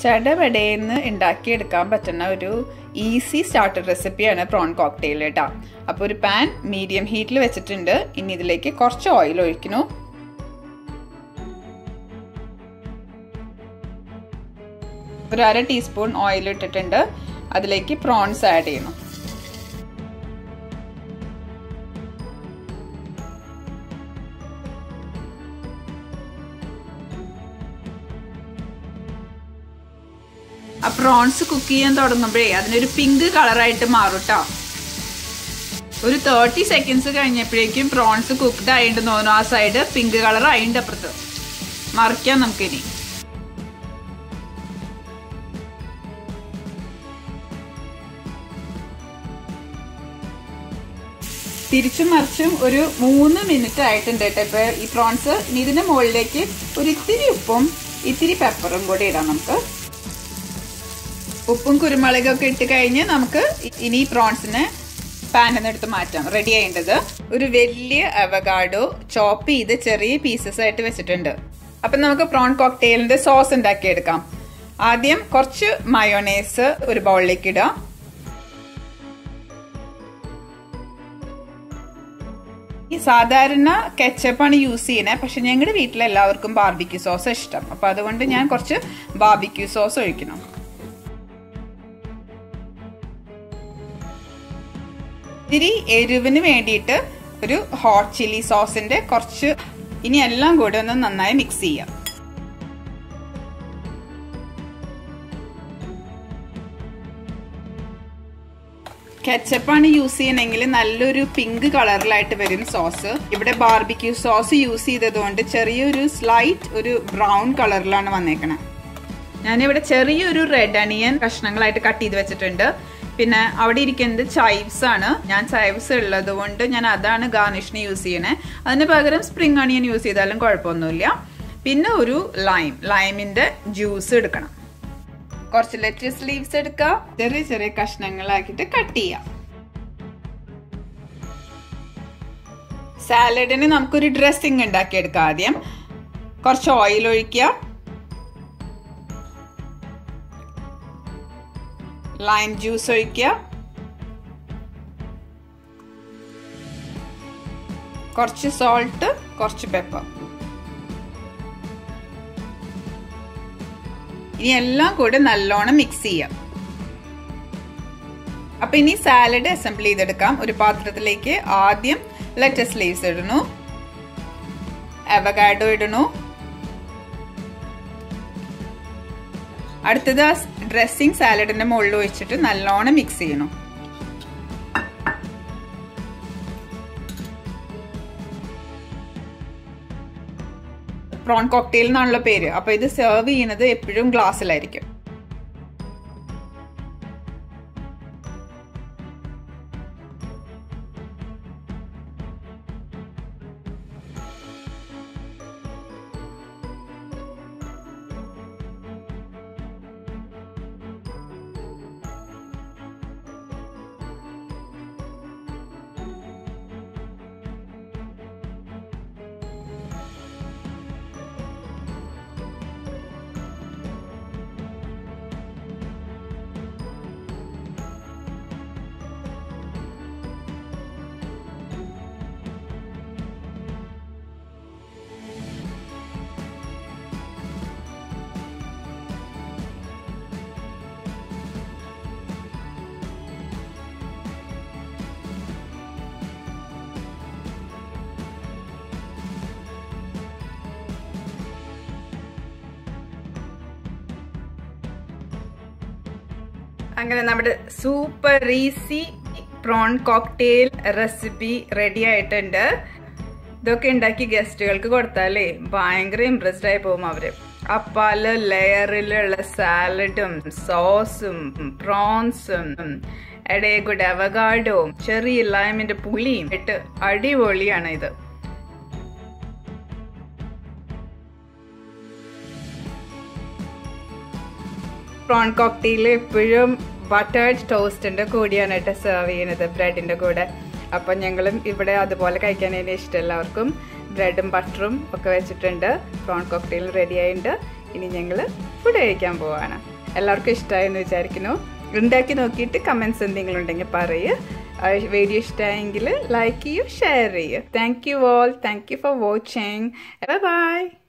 ചടപടയെന്ന് ഉണ്ടാക്കിയെടുക്കാൻ പറ്റുന്ന ഒരു ഈസി സ്റ്റാർട്ടർ റെസിപ്പിയാണ് പ്രോൺ കോക്ടെയിൽ കേട്ടോ അപ്പോൾ ഒരു പാൻ മീഡിയം ഹീറ്റിൽ വെച്ചിട്ടുണ്ട് ഇനി ഇതിലേക്ക് കുറച്ച് ഓയിൽ ഒഴിക്കുന്നു ഒരു അര ടീസ്പൂൺ ഓയിൽ ഇട്ടിട്ടുണ്ട് അതിലേക്ക് പ്രോൺസ് ആഡ് ചെയ്യണം ആ പ്രോൺസ് കുക്ക് ചെയ്യാൻ തുടങ്ങുമ്പോഴേ അതിനൊരു പിങ്ക് കളറായിട്ട് മാറും കേട്ടോ ഒരു തേർട്ടി സെക്കൻഡ്സ് കഴിഞ്ഞപ്പോഴേക്കും പ്രോൺസ് കുക്ക്ഡ് ആയിട്ട് തോന്നുന്നു ആ സൈഡ് പിങ്ക് കളർ ആയിണ്ട് അപ്പുറത്ത് മറിക്കാം നമുക്കിനി തിരിച്ചും മറിച്ചും ഒരു മൂന്ന് മിനിറ്റ് ആയിട്ടുണ്ട് കേട്ടോ ഇപ്പൊ ഈ പ്രോൺസ് ഇനി ഇതിന്റെ മുകളിലേക്ക് ഒരു ഇത്തിരി ഉപ്പും ഇത്തിരി പെപ്പറും കൂടി ഇടാം നമുക്ക് ഉപ്പും കുരുമുളകൊക്കെ ഇട്ട് കഴിഞ്ഞ് നമുക്ക് ഇനി പ്രോൺസിനെ പാനിൽ നിന്ന് എടുത്ത് മാറ്റാം റെഡി ആയേണ്ടത് ഒരു വലിയ അവഗാഡോ ചോപ്പ് ചെയ്ത് ചെറിയ പീസസ് ആയിട്ട് വെച്ചിട്ടുണ്ട് അപ്പം നമുക്ക് പ്രോൺ കോക്ടെയിലിന്റെ സോസ് ഉണ്ടാക്കിയെടുക്കാം ആദ്യം കുറച്ച് മയോണൈസ് ഒരു ബൗളിലേക്ക് ഇടാം ഈ സാധാരണ കെച്ചപ്പാണ് യൂസ് ചെയ്യുന്നത് പക്ഷെ ഞങ്ങളുടെ വീട്ടിൽ എല്ലാവർക്കും ബാർബിക്യൂ സോസ് ഇഷ്ടം അപ്പൊ അതുകൊണ്ട് ഞാൻ കുറച്ച് ബാർബിക്യൂ സോസ് ഒഴിക്കണം ഇത്തിരി എരിവിന് വേണ്ടിയിട്ട് ഒരു ഹോട്ട് ചില്ലി സോസിന്റെ കുറച്ച് ഇനി എല്ലാം കൂടെ ഒന്ന് നന്നായി മിക്സ് ചെയ്യാം കെച്ചപ്പാണ് യൂസ് ചെയ്യണമെങ്കിൽ നല്ലൊരു പിങ്ക് കളറിലായിട്ട് വരും സോസ് ഇവിടെ ബാർബിക്യൂ സോസ് യൂസ് ചെയ്തതുകൊണ്ട് ചെറിയൊരു സ്ലൈറ്റ് ഒരു ബ്രൗൺ കളറിലാണ് വന്നേക്കണേ ഞാനിവിടെ ചെറിയൊരു റെഡ് അണിയൻ കഷ്ണങ്ങളായിട്ട് കട്ട് ചെയ്ത് വെച്ചിട്ടുണ്ട് പിന്നെ അവിടെ ഇരിക്കുന്നത് ചൈവ്സ് ആണ് ഞാൻ ചൈവ്സ് ഉള്ളത് കൊണ്ട് ഞാൻ അതാണ് ഗാർണിഷിന് യൂസ് ചെയ്യണേ അതിന് പകരം സ്പ്രിംഗ് അണിയൻ യൂസ് ചെയ്താലും കുഴപ്പമൊന്നുമില്ല പിന്നെ ഒരു ലൈം ലൈമിന്റെ ജ്യൂസ് എടുക്കണം കുറച്ച് ലെറ്റസ് ലീവ്സ് എടുക്കുക ചെറിയ ചെറിയ കഷ്ണങ്ങളാക്കിയിട്ട് കട്ട് ചെയ്യാം സാലഡിന് നമുക്കൊരു ഡ്രസ്സിങ് ഉണ്ടാക്കിയെടുക്കാം ആദ്യം കുറച്ച് ഓയിൽ ഒഴിക്കുക ലൈം ജ്യൂസ് ഒഴിക്കുക കുറച്ച് സോൾട്ട് കുറച്ച് പെപ്പർ ഇനി എല്ലാം കൂടെ നല്ലോണം മിക്സ് ചെയ്യാം അപ്പൊ ഇനി സാലഡ് അസംബിൾ ചെയ്തെടുക്കാം ഒരു പാത്രത്തിലേക്ക് ആദ്യം ലെറ്റസ് ലീവ്സ് ഇടണു അവഗാഡോ ഇടണു അടുത്തത് ഡ്രസ്സിങ് സാലഡിന്റെ മുകളിൽ ഒഴിച്ചിട്ട് നല്ലോണം മിക്സ് ചെയ്യണം പ്രോൺ കോക്ടെയിൽ എന്നാണല്ലോ പേര് അപ്പൊ ഇത് സെർവ് ചെയ്യുന്നത് എപ്പോഴും ഗ്ലാസ്സിലായിരിക്കും അങ്ങനെ നമ്മുടെ super easy prawn cocktail recipe ready ആയിട്ടുണ്ട് ഇതൊക്കെ ഉണ്ടാക്കി ഗസ്റ്റുകൾക്ക് കൊടുത്താലേ ഭയങ്കര ഇംപ്രസ്ഡ് ആയി പോകും അവര് ആ പല ലെയറിലുള്ള സാലഡും സോസും പ്രോൺസും ഇടയെ കൂടെ അവഗാഡും ചെറിയ ലൈമിന്റെ പുളിയും ഇട്ട് അടിപൊളിയാണ് ഇത് പ്രോൺ കോക്ടെയിൽ എപ്പോഴും ബട്ടേഡ് ടോസ്റ്റിന്റെ കൂടിയാണ് കേട്ടോ സെർവ് ചെയ്യുന്നത് ബ്രെഡിന്റെ കൂടെ അപ്പൊ ഞങ്ങളും ഇവിടെ അതുപോലെ കഴിക്കാനാണ് ഇഷ്ടം എല്ലാവർക്കും ബ്രെഡും ബട്ടറും ഒക്കെ വെച്ചിട്ടുണ്ട് പ്രോൺ കോക്ടെയിൽ റെഡി ആയിട്ടുണ്ട് ഇനി ഞങ്ങൾ ഫുഡ് കഴിക്കാൻ പോവാണ് എല്ലാവർക്കും ഇഷ്ടമായെന്ന് വിചാരിക്കുന്നു ഉണ്ടാക്കി നോക്കിയിട്ട് കമൻസ് എന്തെങ്കിലും ഉണ്ടെങ്കിൽ പറയുക വീഡിയോ ഇഷ്ടമായെങ്കിൽ ലൈക്ക് ചെയ്യൂ ഷെയർ ചെയ്യൂ thank you all thank you for watching by